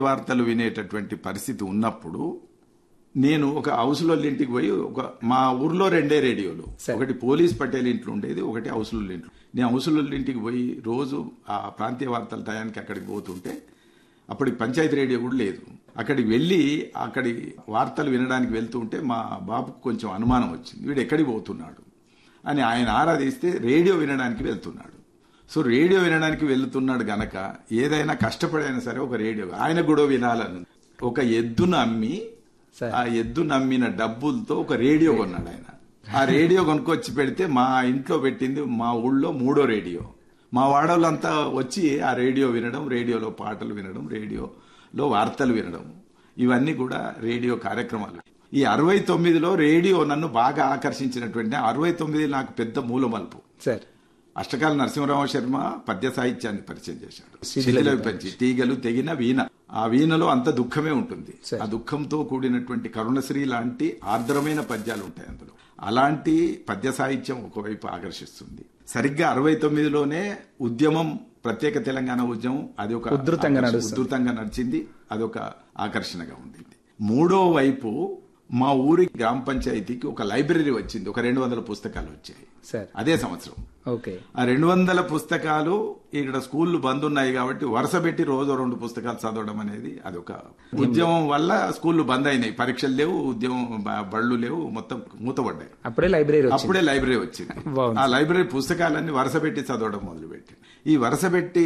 వార్తలు వినేటటువంటి పరిస్థితి ఉన్నప్పుడు నేను ఒక హౌస్లో ఇంటికి పోయి ఒక మా ఊర్లో రెండే రేడియోలు ఒకటి పోలీస్ పటేల్ ఇంట్లో ఉండేది ఒకటి హౌస్లో ఇంట్లో నేను హౌస్లో ఇంటికి పోయి రోజు ఆ ప్రాంతీయ వార్తల టయానికి అక్కడికి పోతుంటే అప్పటికి పంచాయతీ రేడియో కూడా లేదు అక్కడికి వెళ్ళి అక్కడి వార్తలు వినడానికి వెళ్తూ ఉంటే మా బాబుకు కొంచెం అనుమానం వచ్చింది వీడు ఎక్కడికి పోతున్నాడు అని ఆయన ఆరాధిస్తే రేడియో వినడానికి వెళ్తున్నాడు సో రేడియో వినడానికి వెళ్తున్నాడు గనక ఏదైనా కష్టపడైనా సరే ఒక రేడియో ఆయన కూడా వినాలని ఒక ఎద్దును అమ్మి సరే. ఆ ఎద్దు నమ్మిన డబ్బులతో ఒక రేడియో కొన్నాడు ఆయన ఆ రేడియో కొనుక్కొచ్చి పెడితే మా ఇంట్లో పెట్టింది మా ఊళ్ళో మూడో రేడియో మా వాడోళ్ళంతా వచ్చి ఆ రేడియో వినడం రేడియోలో పాటలు వినడం రేడియోలో వార్తలు వినడం ఇవన్నీ కూడా రేడియో కార్యక్రమాలు ఈ అరవై తొమ్మిదిలో రేడియో నన్ను బాగా ఆకర్షించినటువంటి అరవై తొమ్మిది నాకు పెద్ద మూలమలుపు సార్ అష్టకాల నరసింహరావు శర్మ పద్య సాహిత్యాన్ని పరిచయం చేశాడు శిథిల శిథిల విపంచి తీగలు తెగిన వీణ ఆ వీణలో అంత దుఃఖమే ఉంటుంది సరే. ఆ దుఃఖంతో కూడినటువంటి కరుణశ్రీ లాంటి ఆర్ద్రమైన పద్యాలు ఉంటాయి అందులో అలాంటి పద్య సాహిత్యం ఒకవైపు ఆకర్షిస్తుంది సరిగ్గా అరవై తొమ్మిదిలోనే ఉద్యమం ప్రత్యేక తెలంగాణ ఉద్యమం అది ఒక ఉధృతంగా ఆకర్షణ- నడుస్తుంది. ఉధృతంగా నడిచింది అదొక ఆకర్షణగా ఉండింది మూడో వైపు మా ఊరి గ్రామ పంచాయతీకి ఒక లైబ్రరీ వచ్చింది ఒక రెండు వందల పుస్తకాలు వచ్చాయి సార్ అదే సంవత్సరం ఓకే ఆ రెండు వందల పుస్తకాలు ఇక్కడ స్కూళ్ళు బంద్ ఉన్నాయి కాబట్టి వరుస పెట్టి రోజు రెండు పుస్తకాలు చదవడం అనేది అదొక ఉద్యమం వల్ల స్కూళ్ళు బంద్ అయినాయి పరీక్షలు లేవు ఉద్యమం బ- బళ్ళు లేవు మొత్తం మూతపడ్డాయి అప్పుడే లైబ్రరీ వచ్చింది అప్పుడే లైబ్రరీ వచ్చింది బాగుంది. ఆ లైబ్రరీ పుస్తకాలన్నీ వరుస పెట్టి చదవడం మొదలుపెట్టి ఈ వరుస పెట్టి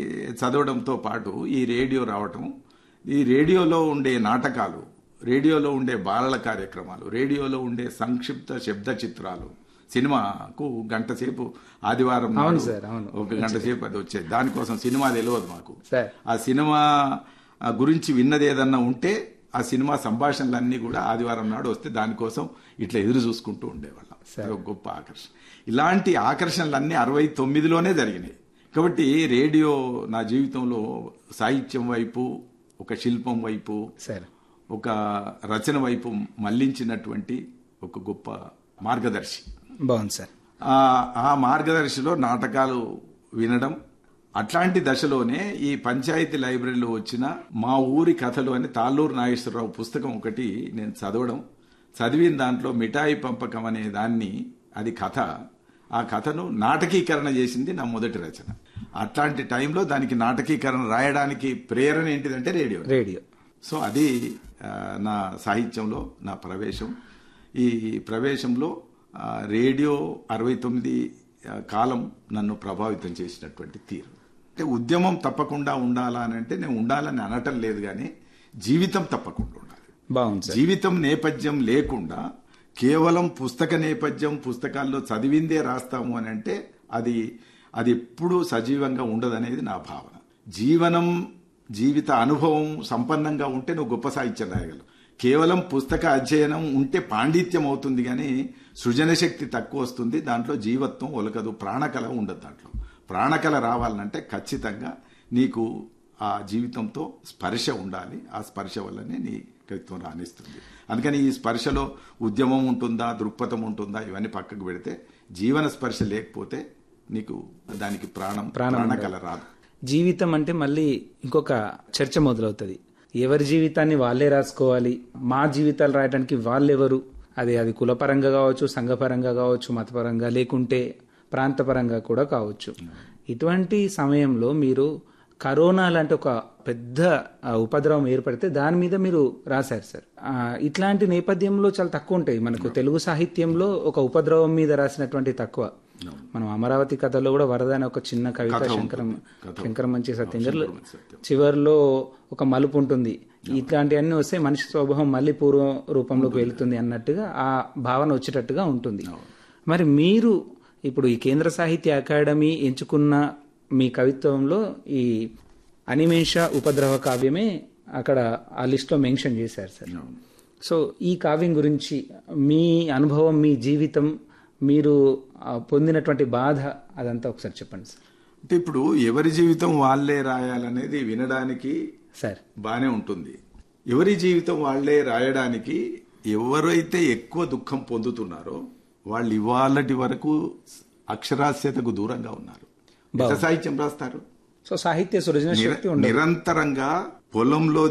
చదవడంతో పాటు ఈ రేడియో రావటం ఈ రేడియోలో ఉండే నాటకాలు రేడియోలో ఉండే బాలల కార్యక్రమాలు రేడియోలో ఉండే సంక్షిప్త శబ్ద చిత్రాలు సినిమాకు గంట సేపు ఆదివారం అవును నాడు సార్, అవును. ఒక గంట సేపు అది వచ్చేది దానికోసం సినిమా తెలియదు మాకు సార్. ఆ సినిమా ఆ, గురించి విన్నది ఏదన్నా ఉంటే ఆ సినిమా సంభాషణలన్నీ కూడా ఆదివారం నాడు వస్తే దానికోసం ఇట్లా ఎదురు చూసుకుంటూ ఉండేవాళ్ళం అది ఒక గొప్ప ఆకర్షణ ఇలాంటి ఆకర్షణలన్నీ అరవై తొమ్మిదిలోనే జరిగినాయి కాబట్టి రేడియో నా జీవితంలో సాహిత్యం వైపు ఒక శిల్పం వైపు సార్ ఒక రచన వైపు మళ్లించినటువంటి ఒక గొప్ప మార్గదర్శి బాగుంది సార్ ఆ ఆ మార్గదర్శిలో నాటకాలు వినడం అట్లాంటి దశలోనే ఈ పంచాయతీ లైబ్రరీలో వచ్చిన మా ఊరి కథలు అని తాళ్ళూరు నాగేశ్వరరావు పుస్తకం ఒకటి నేను చదవడం చదివిన దాంట్లో మిఠాయి పంపకం అనే దాన్ని అది కథ ఆ కథను నాటకీకరణ చేసింది నా మొదటి రచన అట్లాంటి టైంలో దానికి నాటకీకరణ రాయడానికి ప్రేరణ ఏంటిదంటే రేడియో రేడియో సో అది ఆ, నా సాహిత్యంలో నా ప్రవేశం ఈ ప్రవేశంలో ఆ, రేడియో అరవై తొమ్మిది ఆ, కాలం నన్ను ప్రభావితం చేసినటువంటి తీరు అంటే ఉద్యమం తప్పకుండా ఉండాలా అని అంటే నేను ఉండాలని అనటం లేదు కానీ జీవితం తప్పకుండా ఉండాలి బాగుంది సార్ జీవితం నేపథ్యం లేకుండా కేవలం పుస్తక నేపథ్యం పుస్తకాల్లో చదివిందే రాస్తాము అని అంటే అది అది ఎప్పుడూ సజీవంగా ఉండదనేది నా భావన జీవనం జీవిత అనుభవం సంపన్నంగా ఉంటే నువ్వు గొప్ప సాహిత్యం రాయగలవు కేవలం పుస్తక అధ్యయనం ఉంటే పాండిత్యం అవుతుంది కానీ సృజన శక్తి తక్కువ వస్తుంది దాంట్లో జీవత్వం ఒలకదు ప్రాణకల ఉండదు దాంట్లో ప్రాణకల రావాలంటే ఖచ్చితంగా నీకు ఆ జీవితంతో స్పర్శ ఉండాలి ఆ స్పర్శ వల్లనే నీ కవిత్వం రాణిస్తుంది అందుకని ఈ స్పర్శలో ఉద్యమం ఉంటుందా దృక్పథం ఉంటుందా ఇవన్నీ పక్కకు పెడితే జీవన స్పర్శ లేకపోతే నీకు దానికి ప్రాణం ప్రాణం ప్రాణకల రాదు జీవితం అంటే మళ్ళీ ఇంకొక చర్చ మొదలవుతుంది ఎవరి జీవితాన్ని వాళ్ళే రాసుకోవాలి మా జీవితాలు రాయడానికి వాళ్ళెవరు అది అది కులపరంగా కావచ్చు సంఘపరంగా కావచ్చు మతపరంగా లేకుంటే ప్రాంతపరంగా కూడా కావచ్చు ఇటువంటి సమయంలో మీరు కరోనా లాంటి ఒక పెద్ద ఆ, ఉపద్రవం ఏర్పడితే దాని మీద మీరు రాశారు సార్ ఆ, ఇట్లాంటి నేపథ్యంలో చాలా తక్కువ ఉంటాయి మనకు తెలుగు సాహిత్యంలో ఒక ఉపద్రవం మీద రాసినటువంటి తక్కువ మనం అమరావతి కథలో కూడా వరద అనే ఒక చిన్న కవిత శంకరం శంకరం మంచి సత్యం గారు చివరిలో ఒక మలుపు ఉంటుంది ఇట్లాంటివన్నీ వస్తే మనిషి స్వభావం మళ్ళీ పూర్వ రూపంలోకి వెళుతుంది అన్నట్టుగా ఆ భావన వచ్చేటట్టుగా ఉంటుంది మరి మీరు ఇప్పుడు ఈ కేంద్ర సాహిత్య అకాడమీ ఎంచుకున్న మీ కవిత్వంలో ఈ అనిమేష ఉపద్రవ కావ్యమే అక్కడ ఆ లిస్ట్లో మెన్షన్ చేశారు సార్ సో ఈ కావ్యం గురించి మీ అనుభవం మీ జీవితం మీరు ఆ, పొందినటువంటి బాధ అదంతా ఒకసారి చెప్పండి సార్ అంటే ఇప్పుడు ఎవరి జీవితం వాళ్ళే రాయాలనేది వినడానికి సార్ బానే ఉంటుంది ఎవరి జీవితం వాళ్ళే రాయడానికి ఎవరైతే ఎక్కువ దుఃఖం పొందుతున్నారో వాళ్ళు ఇవాళటి వరకు అక్షరాస్యతకు దూరంగా ఉన్నారు ఎంత సాహిత్యం రాస్తారు సో సాహిత్య సృజన శక్తి ఉండదు నిరంతరంగా పొలంలో